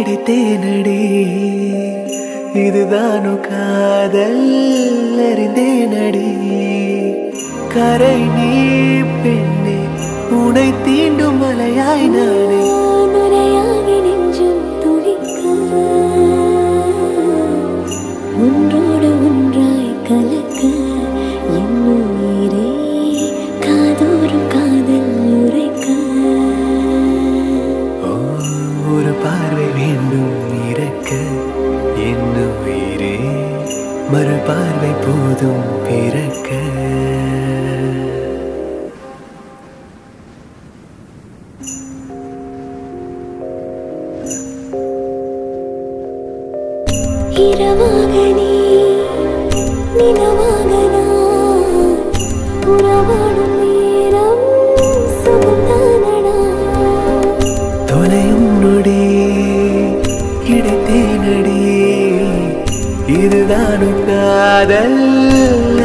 கிடைத்தேனடி இதுதானோ காதல் அறிந்தேனடி கரை நீ பெண்ணே உனை தீண்டும் மலையாய் நானே நுரையாகி நெஞ்சம் துடிக்க ஒன்றோடு ஒன்றாய் கலக்க என் உயிரே காதோறும் காதல் உரைக்க ஓ, ஒரு பார்வை வேண்டும் இறக்க என்ன உயிரே மறு பார்வை போதும் பிறக்க இரவாக நீ நிலவாக நான் உறவாடும் நேரம் சுகந்தானடா தொலையும் நொடி கிடைத்தேனடி இதுதானும் காதல்